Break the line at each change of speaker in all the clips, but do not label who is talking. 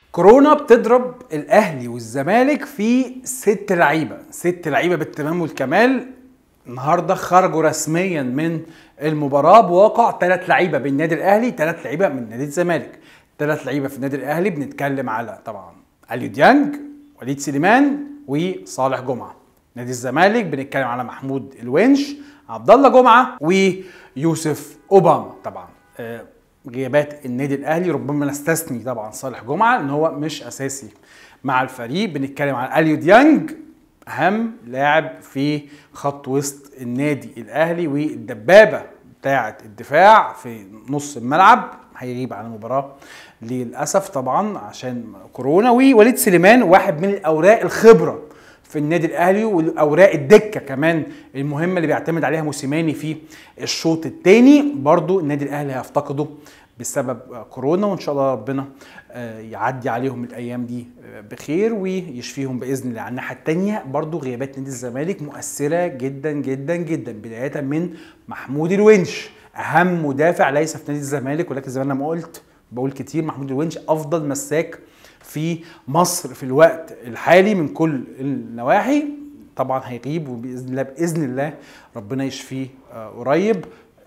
كورونا بتضرب الاهلي والزمالك في ست لعيبه ست لعيبه بالتمام والكمال النهارده خرجوا رسميا من المباراه بواقع ثلاث لعيبه بالنادي الاهلي ثلاث لعيبه من نادي الزمالك ثلاث لعيبه في النادي الاهلي بنتكلم على طبعا اليو ديانج وليد سليمان وصالح جمعه نادي الزمالك بنتكلم على محمود الونش عبد الله جمعه ويوسف اوباما طبعا آه، غيابات النادي الاهلي ربما نستثني طبعا صالح جمعه ان هو مش اساسي مع الفريق بنتكلم عن اليو ديانج اهم لاعب في خط وسط النادي الاهلي والدبابه بتاعه الدفاع في نص الملعب هيغيب عن المباراه للاسف طبعا عشان كورونا ووليد سليمان واحد من الاوراق الخبره في النادي الاهلي والاوراق الدكه كمان المهمه اللي بيعتمد عليها موسيماني في الشوط الثاني برضو النادي الاهلي هيفتقده بسبب كورونا وان شاء الله ربنا آه، يعدي عليهم الايام دي آه، بخير ويشفيهم باذن الله على الناحيه الثانيه برضو غيابات نادي الزمالك مؤثره جدا جدا جدا بدايه من محمود الونش اهم مدافع ليس في نادي الزمالك ولكن زي ما انا ما قلت بقول كتير محمود الونش افضل مساك في مصر في الوقت الحالي من كل النواحي طبعا هيغيب وباذن الله باذن الله ربنا يشفيه آه، قريب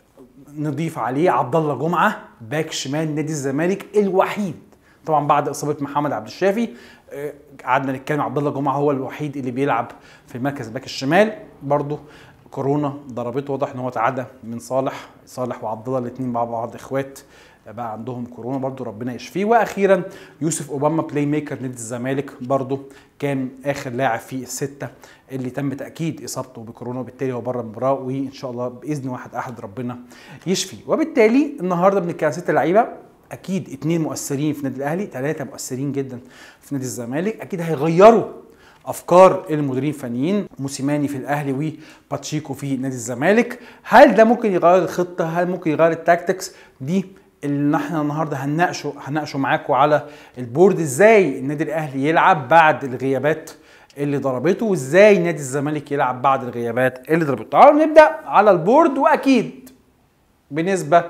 نضيف عليه عبد الله جمعه باك شمال نادي الزمالك الوحيد طبعا بعد اصابه محمد عبد الشافي آه، قعدنا نتكلم عبد الله جمعه هو الوحيد اللي بيلعب في مركز باك الشمال برضه كورونا ضربته واضح ان هو تعدى من صالح صالح وعبد الله الاثنين مع بعض اخوات بقى عندهم كورونا برضو ربنا يشفيه واخيرا يوسف اوباما بلاي ميكر نادي الزمالك برضو كان اخر لاعب في السته اللي تم تاكيد اصابته بكورونا وبالتالي هو بره المباراه وان شاء الله باذن واحد احد ربنا يشفي وبالتالي النهارده بنتكلم عن ست لعيبه اكيد اثنين مؤثرين في النادي الاهلي ثلاثه مؤثرين جدا في نادي الزمالك اكيد هيغيروا افكار المديرين الفنيين موسيماني في الاهلي وباتشيكو في نادي الزمالك هل ده ممكن يغير الخطه هل ممكن يغير التاكتكس دي اللي احنا النهارده هنناقشه هنناقشه معاكم على البورد ازاي النادي الاهلي يلعب بعد الغيابات اللي ضربته وازاي نادي الزمالك يلعب بعد الغيابات اللي ضربته تعالوا نبدا على البورد واكيد بنسبه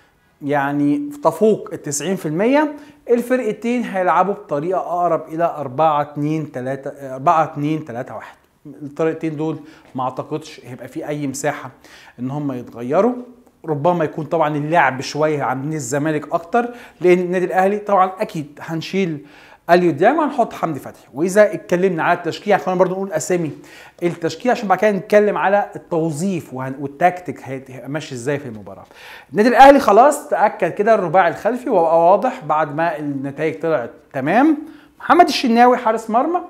يعني تفوق ال 90% الفرقتين هيلعبوا بطريقه اقرب الى 4 2 3 4 2 3 1 الطريقتين دول ما اعتقدش هيبقى في اي مساحه ان هم يتغيروا ربما يكون طبعا اللعب شويه عن الزمالك اكتر لان النادي الاهلي طبعا اكيد هنشيل اليو ديانج وهنحط حمدي فتحي واذا اتكلمنا على التشكيل خلينا برضو نقول اسامي التشكيل عشان بعد كده نتكلم على التوظيف وهن- والتكتيك هيبقى ماشي ازاي في المباراه النادي الاهلي خلاص تاكد كده الرباعي الخلفي وبقى واضح بعد ما النتائج طلعت تمام محمد الشناوي حارس مرمى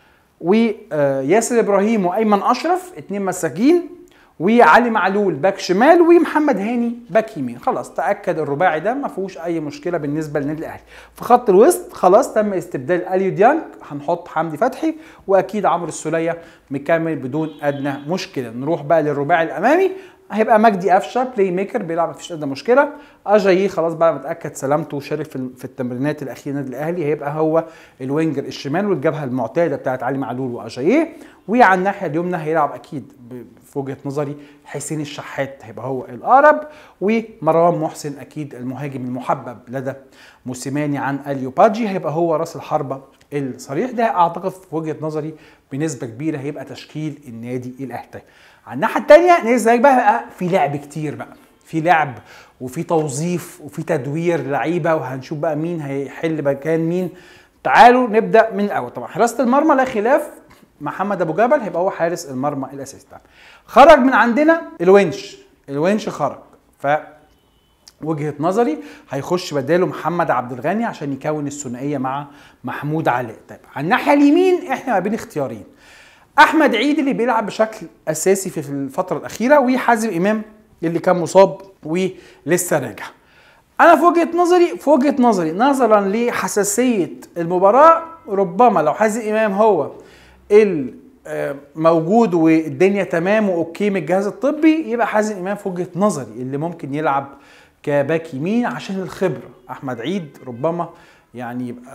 وياسر ابراهيم وايمن اشرف اتنين مساكين وعلي معلول باك شمال ومحمد هاني باك يمين خلاص تاكد الرباعي ده ما فيهوش اي مشكله بالنسبه للنادي الاهلي في خط الوسط خلاص تم استبدال اليو ديانج هنحط حمدي فتحي واكيد عمرو السوليه مكمل بدون ادنى مشكله نروح بقى للرباعي الامامي هيبقى مجدي قفشه بلاي ميكر بيلعب مفيش ادنى مشكله اجاييه خلاص بعد ما اتاكد سلامته وشارك في في التمرينات الاخيره النادي الاهلي هيبقى هو الوينجر الشمال والجبهه المعتاده بتاعت علي معلول واجاييه وعلى الناحيه اليمنى هيلعب اكيد ب- في وجهه نظري حسين الشحات هيبقى هو الاقرب ومروان محسن اكيد المهاجم المحبب لدى موسيماني عن اليو باجي هيبقى هو راس الحربه الصريح ده اعتقد في وجهه نظري بنسبه كبيره هيبقى تشكيل النادي الاهلي طيب، على الناحيه الثانيه نادي الزمالك بقى, بقى في لعب كتير بقى في لعب وفي توظيف وفي تدوير لعيبه وهنشوف بقى مين هيحل مكان مين تعالوا نبدا من الاول طبعا حراسه المرمى لا خلاف محمد ابو جبل هيبقى هو حارس المرمى الاساسي طبعا خرج من عندنا الونش الونش خرج ف وجهه نظري هيخش بداله محمد عبد الغني عشان يكون الثنائيه مع محمود علاء طيب على الناحيه اليمين احنا ما بين اختيارين احمد عيد اللي بيلعب بشكل اساسي في في الفتره الاخيره وحازم امام اللي كان مصاب ولسه راجع انا في وجهه نظري في وجهه نظري نظرا لحساسيه المباراه ربما لو حازم امام هو ال آه، موجود والدنيا تمام واوكي من الجهاز الطبي يبقى حازم امام في وجهه نظري اللي ممكن يلعب كباك يمين عشان الخبره احمد عيد ربما يعني يبقى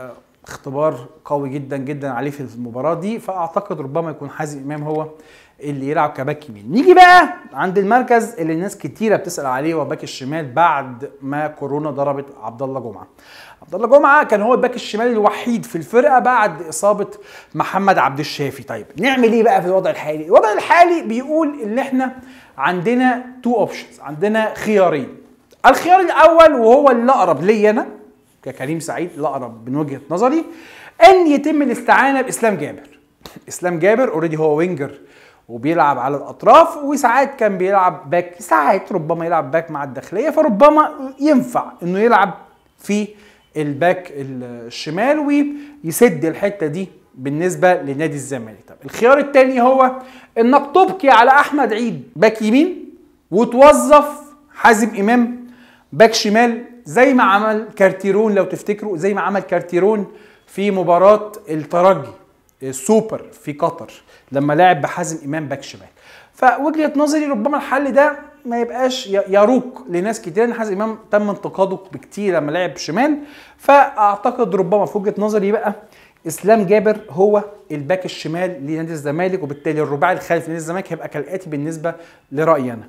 اختبار قوي جدا جدا عليه في المباراه دي فاعتقد ربما يكون حازم امام هو اللي يلعب كباك يمين نيجي بقى عند المركز اللي الناس كتيره بتسال عليه هو باك الشمال بعد ما كورونا ضربت عبد الله جمعه عبد الله جمعه كان هو الباك الشمال الوحيد في الفرقه بعد اصابه محمد عبد الشافي طيب نعمل ايه بقى في الوضع الحالي الوضع الحالي بيقول ان احنا عندنا تو اوبشنز عندنا خيارين الخيار الاول وهو اللي اقرب لي انا ككريم سعيد الاقرب من وجهه نظري ان يتم الاستعانه باسلام جابر اسلام جابر اوريدي هو وينجر وبيلعب على الاطراف وساعات كان بيلعب باك ساعات ربما يلعب باك مع الداخليه فربما ينفع انه يلعب في الباك الشمال ويسد الحته دي بالنسبه لنادي الزمالك طب الخيار الثاني هو انك تبقي على احمد عيد باك يمين وتوظف حازم امام باك شمال زي ما عمل كارتيرون لو تفتكروا زي ما عمل كارتيرون في مباراه الترجي السوبر في قطر لما لعب بحازم امام باك شمال فوجهه نظري ربما الحل ده ما يبقاش يروق لناس كتير ان حازم امام تم انتقاده بكتير لما لعب شمال فاعتقد ربما في وجهه نظري يبقى اسلام جابر هو الباك الشمال لنادي الزمالك وبالتالي الرباعي الخلفي لنادي الزمالك هيبقى كالاتي بالنسبه لرايي انا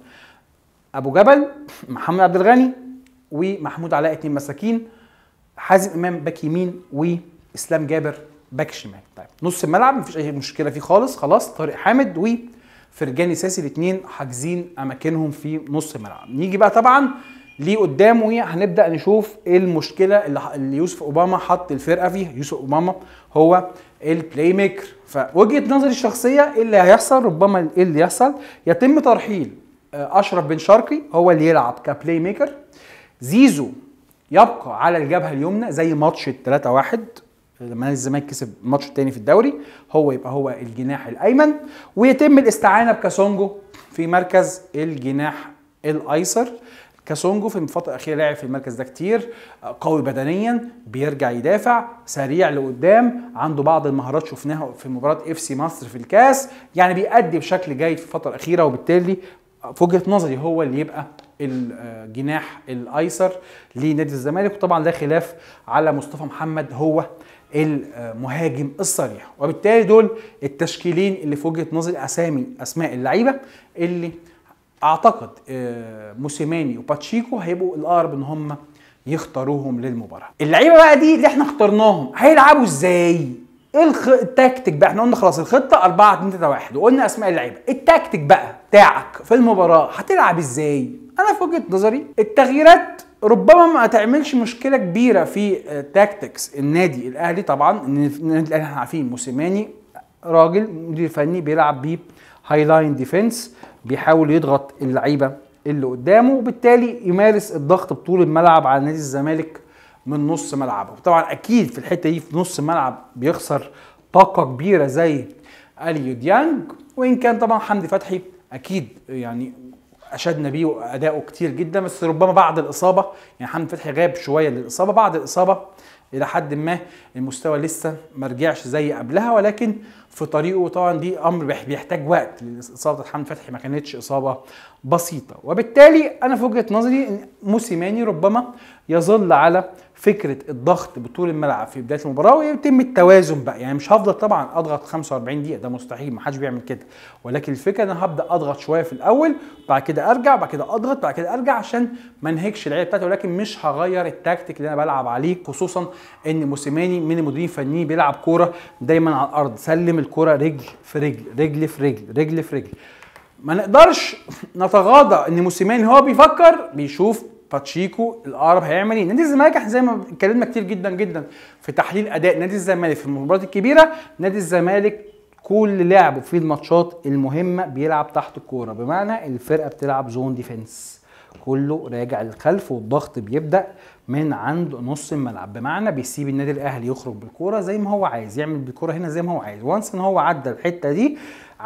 ابو جبل محمد عبد الغني ومحمود علاء اتنين مساكين حازم امام باك يمين واسلام جابر باك شمال طيب نص الملعب مفيش اي مشكله فيه خالص خلاص طارق حامد وفرجاني ساسي الاثنين حاجزين اماكنهم في نص الملعب نيجي بقى طبعا ليه قدامه هنبدا نشوف ايه المشكله اللي يوسف اوباما حط الفرقه فيها يوسف اوباما هو البلاي ميكر فوجهه نظري الشخصيه ايه اللي هيحصل ربما ايه اللي يحصل يتم ترحيل اشرف بن شرقي هو اللي يلعب كبلاي ميكر زيزو يبقى على الجبهه اليمنى زي ماتش ال 3 1 لما نادي الزمالك كسب الماتش الثاني في الدوري هو يبقى هو الجناح الايمن ويتم الاستعانه بكاسونجو في مركز الجناح الايسر كاسونجو في الفتره الاخيره لعب في المركز ده كتير قوي بدنيا بيرجع يدافع سريع لقدام عنده بعض المهارات شفناها في مباراه اف سي مصر في الكاس يعني بيأدي بشكل جيد في الفتره الاخيره وبالتالي في وجهه نظري هو اللي يبقى الجناح الايسر لنادي الزمالك وطبعا لا خلاف على مصطفى محمد هو المهاجم الصريح وبالتالي دول التشكيلين اللي في وجهه نظري اسامي اسماء اللعيبه اللي اعتقد موسيماني وباتشيكو هيبقوا الاقرب ان هم يختاروهم للمباراه اللعيبه بقى دي اللي احنا اخترناهم هيلعبوا ازاي ايه الخ... التكتيك بقى احنا قلنا خلاص الخطه 4 2 3 1 وقلنا اسماء اللعيبه التكتيك بقى بتاعك في المباراه هتلعب ازاي انا في وجهه نظري التغييرات ربما ما تعملش مشكله كبيره في تاكتكس النادي الاهلي طبعا النادي الاهلي احنا عارفين موسيماني راجل مدير فني بيلعب بيه هاي لاين ديفنس بيحاول يضغط اللعيبه اللي قدامه وبالتالي يمارس الضغط بطول الملعب على نادي الزمالك من نص ملعبه طبعا اكيد في الحته دي في نص الملعب بيخسر طاقه كبيره زي اليو ديانج وان كان طبعا حمدي فتحي اكيد يعني اشدنا بيه واداؤه كتير جدا بس ربما بعد الاصابه يعني حمدي فتحي غاب شويه للاصابه بعد الاصابه الى حد ما المستوى لسه ما رجعش زي قبلها ولكن في طريقه طبعا دي امر بيحتاج وقت اصابه حمدي فتحي ما كانتش اصابه بسيطه وبالتالي انا في وجهه نظري ان موسيماني ربما يظل على فكره الضغط بطول الملعب في بدايه المباراه ويتم التوازن بقى يعني مش هفضل طبعا اضغط 45 دقيقه ده مستحيل ما حدش بيعمل كده ولكن الفكره ان انا هبدا اضغط شويه في الاول بعد كده ارجع بعد كده اضغط بعد كده ارجع عشان ما انهكش اللعيبه بتاعتي ولكن مش هغير التكتيك اللي انا بلعب عليه خصوصا ان موسيماني من المديرين الفنيين بيلعب كوره دايما على الارض سلم الكوره رجل في رجل رجل في رجل رجل في رجل ما نقدرش نتغاضى ان موسيماني هو بيفكر بيشوف باتشيكو الاقرب هيعمل ايه نادي الزمالك احنا زي ما اتكلمنا كتير جدا جدا في تحليل اداء نادي الزمالك في المباريات الكبيره نادي الزمالك كل لعبه في الماتشات المهمه بيلعب تحت الكوره بمعنى الفرقه بتلعب زون ديفنس كله راجع للخلف والضغط بيبدا من عند نص الملعب بمعنى بيسيب النادي الاهلي يخرج بالكوره زي ما هو عايز يعمل بالكوره هنا زي ما هو عايز وانس ان هو عدى الحته دي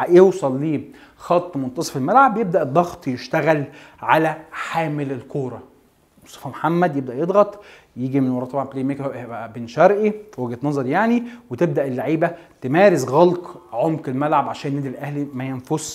يوصل لخط منتصف الملعب يبدا الضغط يشتغل على حامل الكوره مصطفى محمد يبدا يضغط يجي من وراه طبعا بلاي ميكر هيبقى بن شرقي في وجهه نظري يعني وتبدا اللعيبه تمارس غلق عمق الملعب عشان النادي الاهلي ما ينفس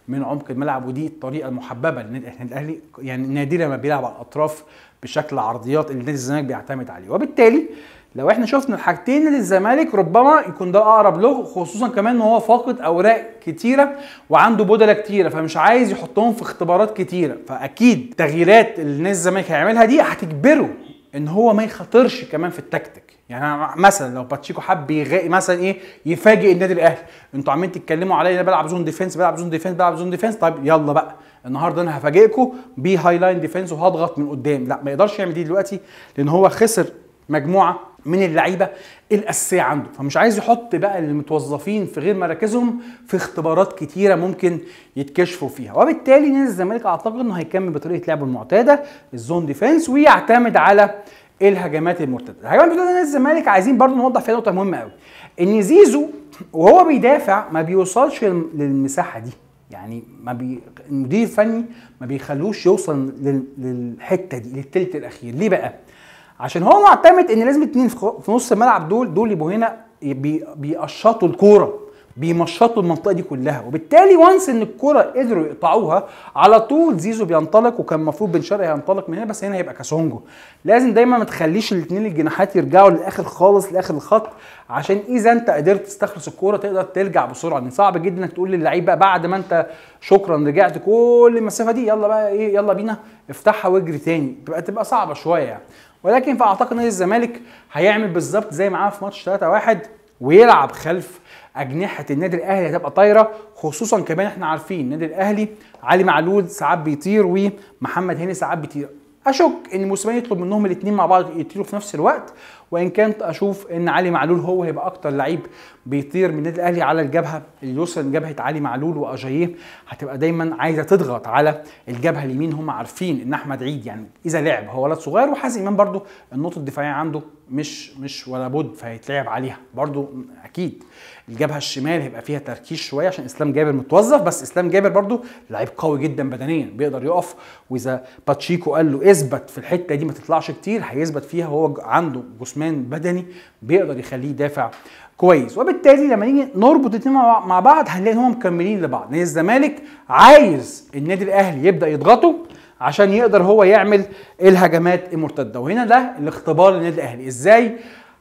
من عمق الملعب ودي الطريقه المحببه للنادي الاهلي يعني نادرا ما بيلعب على الاطراف بشكل عرضيات اللي نادي الزمالك بيعتمد عليه وبالتالي لو احنا شفنا الحاجتين للزمالك ربما يكون ده اقرب له خصوصا كمان ان هو فاقد اوراق كتيره وعنده بدله كتيره فمش عايز يحطهم في اختبارات كتيره فاكيد تغييرات اللي نادي الزمالك هيعملها دي هتجبره ان هو ما يخاطرش كمان في التكتيك يعني مثلا لو باتشيكو حب يغ... مثلا ايه يفاجئ النادي الاهلي انتوا عمالين تتكلموا عليا انا بلعب زون ديفense بلعب زون ديفنس بلعب زون ديفنس طيب يلا بقى النهارده انا هفاجئكم بهاي لاين ديفنس وهضغط من قدام لا ما يقدرش يعمل دي دلوقتي لان هو خسر مجموعه من اللعيبه الاساسيه عنده فمش عايز يحط بقى المتوظفين في غير مراكزهم في اختبارات كتيره ممكن يتكشفوا فيها وبالتالي نادي الزمالك اعتقد انه هيكمل بطريقه لعبه المعتاده الزون ديفense ويعتمد على الهجمات المرتده الهجمات المرتده نادي الزمالك عايزين برضو نوضح فيها نقطه مهمه قوي ان زيزو وهو بيدافع ما بيوصلش للمساحه دي يعني ما بي... المدير الفني ما بيخلوش يوصل لل... للحته دي للتلت الاخير ليه بقى عشان هو معتمد ان لازم اتنين في نص الملعب دول دول يبقوا هنا بي... بيقشطوا الكوره بيمشطوا المنطقه دي كلها وبالتالي وانس ان الكره قدروا يقطعوها على طول زيزو بينطلق وكان المفروض بن شرقي هينطلق من هنا بس هنا هيبقى كاسونجو لازم دايما ما تخليش الاثنين الجناحات يرجعوا للاخر خالص لاخر الخط عشان اذا انت قدرت تستخلص الكوره تقدر ترجع بسرعه لان صعب جدا انك تقول للعيب بقى بعد ما انت شكرا رجعت كل المسافه دي يلا بقى ايه يلا بينا افتحها واجري تاني تبقى تبقى صعبه شويه يعني ولكن فاعتقد نادي الزمالك هيعمل بالظبط زي ما عمل في ماتش 3 1 ويلعب خلف اجنحه النادي الاهلي هتبقى طايره خصوصا كمان احنا عارفين النادي الاهلي علي معلول ساعات بيطير ومحمد هاني ساعات بيطير اشك ان موسيماني يطلب منهم الاثنين مع بعض يطيروا في نفس الوقت وان كانت اشوف ان علي معلول هو هيبقى اكتر لعيب بيطير من النادي الاهلي على الجبهه اليسرى جبهه علي معلول واجاييه هتبقى دايما عايزه تضغط على الجبهه اليمين هم عارفين ان احمد عيد يعني اذا لعب هو ولد صغير وحازم امام برده النقطه الدفاعيه عنده مش مش ولا بد فهيتلعب عليها برده اكيد الجبهه الشمال هيبقى فيها تركيز شويه عشان اسلام جابر متوظف بس اسلام جابر برده لعيب قوي جدا بدنيا بيقدر يقف واذا باتشيكو قال له اثبت في الحته دي ما تطلعش كتير هيثبت فيها وهو عنده جسمان بدني بيقدر يخليه يدافع كويس وبالتالي لما نيجي نربط الاثنين مع بعض هنلاقي ان هم مكملين لبعض نادي الزمالك عايز النادي الاهلي يبدا يضغطه عشان يقدر هو يعمل الهجمات المرتده وهنا ده الاختبار للنادي الاهلي ازاي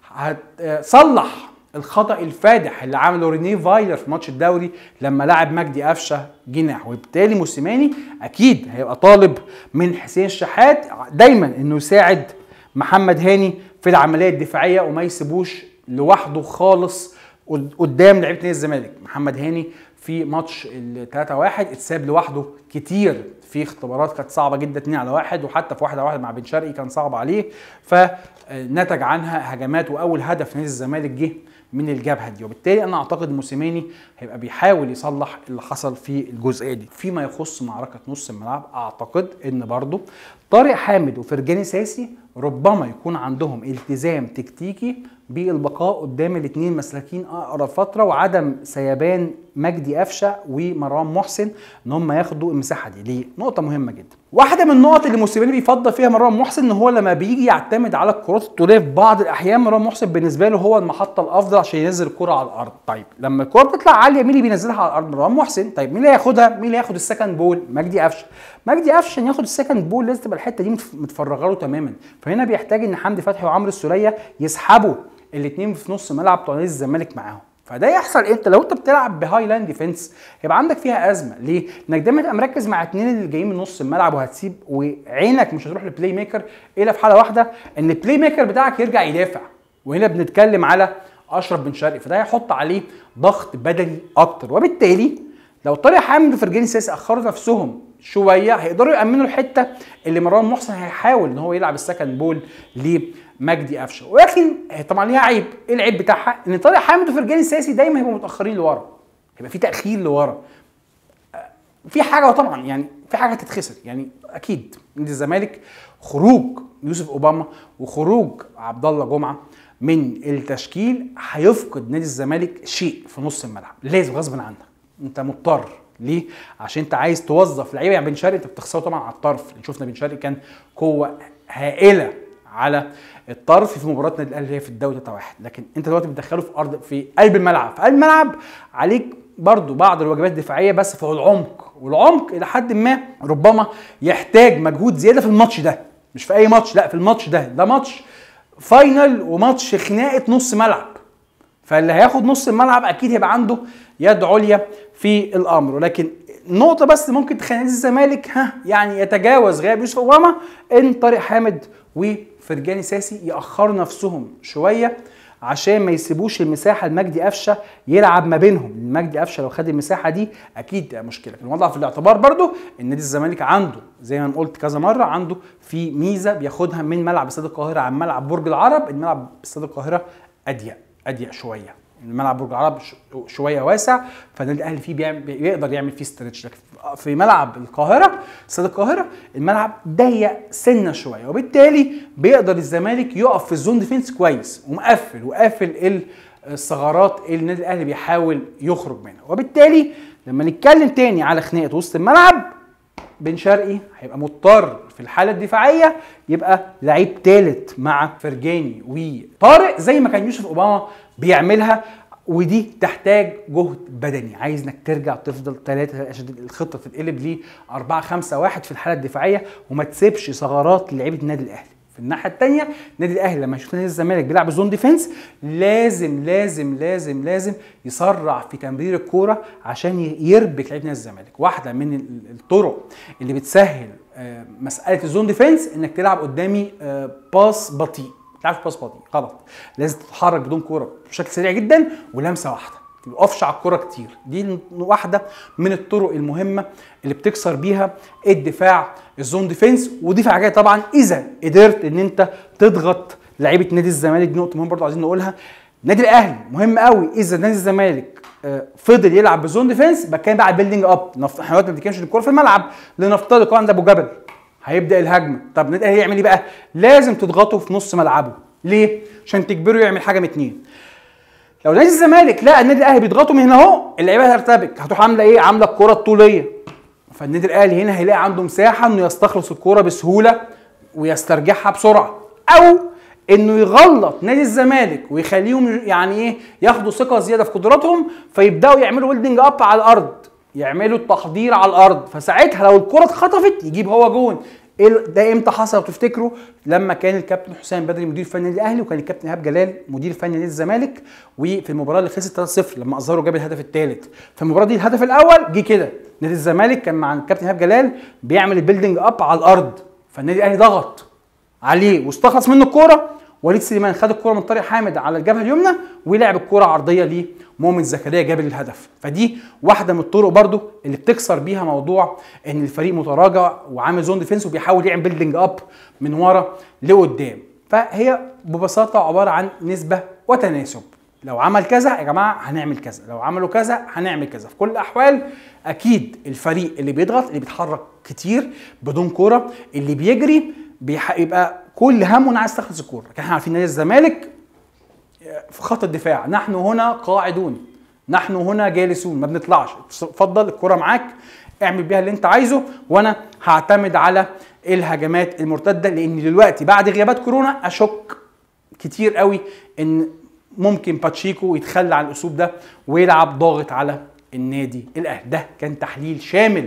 هتصلح الخطا الفادح اللي عمله رينيه فايلر في ماتش الدوري لما لعب مجدي قفشه جناح وبالتالي موسيماني اكيد هيبقى طالب من حسين الشحات دايما انه يساعد محمد هاني في العمليه الدفاعيه وما يسيبوش لوحده خالص قدام لعيبه نادي الزمالك محمد هاني في ماتش ال 3 1 اتساب لوحده كتير في اختبارات كانت صعبه جدا 2 على 1 وحتى في 1 على 1 مع بن شرقي كان صعب عليه فنتج عنها هجمات واول هدف نادي الزمالك جه من الجبهه دي وبالتالي انا اعتقد موسيماني هيبقى بيحاول يصلح اللي حصل في الجزئيه دي فيما يخص معركه نص الملعب اعتقد ان برضو طارق حامد وفرجاني ساسي ربما يكون عندهم التزام تكتيكي بالبقاء قدام الاثنين مسلكين اقرب فتره وعدم سيبان مجدي قفشه ومروان محسن ان هم ياخدوا المساحه دي ليه؟ نقطه مهمه جدا. واحده من النقط اللي موسيماني بيفضل فيها مروان محسن ان هو لما بيجي يعتمد على الكرات الطوليه في بعض الاحيان مروان محسن بالنسبه له هو المحطه الافضل عشان ينزل الكره على الارض. طيب لما الكره بتطلع عاليه مين اللي بينزلها على الارض؟ مروان محسن. طيب مين اللي هياخدها؟ مين اللي هياخد السكند بول؟ مجدي قفشه. مجدي قفشه عشان ياخد السكند بول لازم تبقى الحته دي متفرغه له تماما. فهنا بيحتاج ان حمدي فتحي وعمرو السوليه يسحبوا الاثنين في نص ملعب بتوع نادي الزمالك معاهم فده يحصل امتى لو انت بتلعب بهاي لاين ديفنس يبقى عندك فيها ازمه ليه انك دايما تبقى مركز مع اثنين اللي جايين من نص الملعب وهتسيب وعينك مش هتروح للبلاي ميكر الا في حاله واحده ان البلاي ميكر بتاعك يرجع يدافع وهنا بنتكلم على اشرف بن شرقي فده هيحط عليه ضغط بدني اكتر وبالتالي لو طارق حامد وفرجاني ساسي اخروا نفسهم شويه هيقدروا يامنوا الحته اللي مروان محسن هيحاول ان هو يلعب السكند بول لمجدي قفشه ولكن طبعا ليها عيب ايه العيب بتاعها ان طارق حامد وفرجاني الساسي دايما هيبقوا متاخرين لورا هيبقى في تاخير لورا في حاجه طبعا يعني في حاجه تتخسر يعني اكيد نادي الزمالك خروج يوسف اوباما وخروج عبد الله جمعه من التشكيل هيفقد نادي الزمالك شيء في نص الملعب لازم غصب عنك انت مضطر ليه؟ عشان انت عايز توظف لعيبه يعني بن شرقي انت بتخسره طبعا على الطرف شفنا بن شرقي كان قوه هائله على الطرف في مباراه النادي الاهلي هي في الدوري 3 واحد لكن انت دلوقتي بتدخله في ارض في قلب الملعب في قلب الملعب عليك برضو بعض الواجبات الدفاعيه بس في العمق والعمق الى حد ما ربما يحتاج مجهود زياده في الماتش ده مش في اي ماتش لا في الماتش ده ده ماتش فاينل وماتش خناقه نص ملعب فاللي هياخد نص الملعب اكيد هيبقى عنده يد عليا في الامر ولكن نقطة بس ممكن تخلي نادي الزمالك ها يعني يتجاوز غياب يوسف اوباما ان طارق حامد وفرجاني ساسي يأخروا نفسهم شوية عشان ما يسيبوش المساحه لمجدي قفشه يلعب ما بينهم مجدي قفشه لو خد المساحه دي اكيد تبقى مشكله لكن وضع في الاعتبار برضو ان نادي الزمالك عنده زي ما قلت كذا مره عنده في ميزه بياخدها من ملعب استاد القاهره عن ملعب برج العرب الملعب استاد القاهره اضيق اضيق شويه الملعب برج العرب شويه واسع فالنادي الاهلي فيه بيعمل بيقدر يعمل فيه ستريتش لكن في ملعب القاهره استاد القاهره الملعب ضيق سنه شويه وبالتالي بيقدر الزمالك يقف في الزون ديفينس كويس ومقفل وقافل الثغرات اللي النادي الاهلي بيحاول يخرج منها وبالتالي لما نتكلم تاني على خناقه وسط الملعب بن شرقي هيبقى مضطر في الحاله الدفاعيه يبقى لعيب ثالث مع فرجاني وطارق زي ما كان يوسف اوباما بيعملها ودي تحتاج جهد بدني عايز انك ترجع تفضل ثلاثة عشان الخطه تتقلب ل 4 5 1 في الحاله الدفاعيه وما تسيبش ثغرات للعيبه النادي الاهلي في الناحيه الثانيه النادي الاهلي لما يشوف نادي الزمالك بيلعب زون ديفنس لازم لازم لازم لازم يسرع في تمرير الكوره عشان يربك لعيبه نادي الزمالك واحده من الطرق اللي بتسهل مساله الزون ديفنس انك تلعب قدامي باس بطيء تلعبش باس بطيء غلط لازم تتحرك بدون كوره بشكل سريع جدا ولمسه واحده ما تقفش على الكوره كتير دي واحده من الطرق المهمه اللي بتكسر بيها الدفاع الزون ديفense ودي في حاجه طبعا اذا قدرت ان انت تضغط لعيبه نادي الزمالك دي نقطه مهمه برضه عايزين نقولها نادي الاهلي مهم قوي اذا نادي الزمالك فضل يلعب بزون ديفنس بتكلم بقى على البيلدينج اب احنا دلوقتي ما بنتكلمش الكوره في الملعب لنفترض الكوره ده ابو جبل هيبدا الهجمه طب النادي الاهلي يعمل ايه بقى لازم تضغطه في نص ملعبه ليه عشان تجبره يعمل حاجه من اتنين لو نادي الزمالك لقى النادي الاهلي بيضغطه من هنا اهو اللعيبه هترتبك هتروح عامله ايه عامله الكره الطوليه فالنادي الاهلي هنا هيلاقي عنده مساحه انه يستخلص الكوره بسهوله ويسترجعها بسرعه او انه يغلط نادي الزمالك ويخليهم يعني ايه ياخدوا ثقه زياده في قدراتهم فيبداوا يعملوا ويلدنج اب على الارض يعملوا التحضير على الارض فساعتها لو الكره اتخطفت يجيب هو جون ده امتى حصل لو تفتكروا لما كان الكابتن حسام بدري مدير فني الاهلي وكان الكابتن ايهاب جلال مدير فني نادي الزمالك وفي المباراه اللي خسرت 3-0 لما اظهروا جاب الهدف الثالث في المباراه دي الهدف الاول جه كده نادي الزمالك كان مع الكابتن ايهاب جلال بيعمل البيلدينج اب على الارض فالنادي الاهلي ضغط عليه واستخلص منه الكوره وليد سليمان خد الكوره من طارق حامد على الجبهه اليمنى ولعب الكوره عرضيه لمؤمن زكريا جاب الهدف فدي واحده من الطرق برضو اللي بتكسر بيها موضوع ان الفريق متراجع وعامل زون ديفنس وبيحاول يعمل بيلدينج اب من ورا لقدام فهي ببساطه عباره عن نسبه وتناسب لو عمل كذا يا جماعه هنعمل كذا لو عملوا كذا هنعمل كذا في كل الاحوال اكيد الفريق اللي بيضغط اللي بيتحرك كتير بدون كوره اللي بيجري بيبقى كل همه انه عايز يستخلص الكوره لكن احنا عارفين نادي الزمالك في خط الدفاع نحن هنا قاعدون نحن هنا جالسون ما بنطلعش اتفضل الكره معاك اعمل بيها اللي انت عايزه وانا هعتمد على الهجمات المرتده لان دلوقتي بعد غيابات كورونا اشك كتير قوي ان ممكن باتشيكو يتخلى عن الاسلوب ده ويلعب ضاغط على النادي الاهلي ده كان تحليل شامل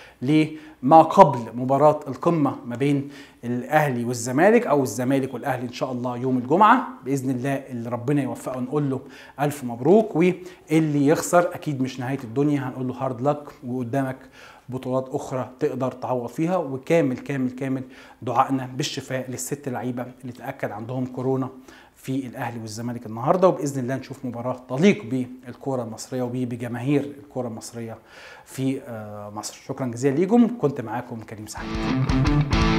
لما قبل مباراة القمة ما بين الأهلي والزمالك أو الزمالك والأهلي إن شاء الله يوم الجمعة بإذن الله اللي ربنا يوفقه نقول له ألف مبروك واللي يخسر أكيد مش نهاية الدنيا هنقول له هارد لك وقدامك بطولات أخرى تقدر تعوض فيها وكامل كامل كامل دعائنا بالشفاء للست لعيبة اللي تأكد عندهم كورونا في الاهلي والزمالك النهارده وباذن الله نشوف مباراه تليق بالكره المصريه وبجماهير الكره المصريه في مصر شكرا جزيلا ليكم كنت معاكم كريم سعيد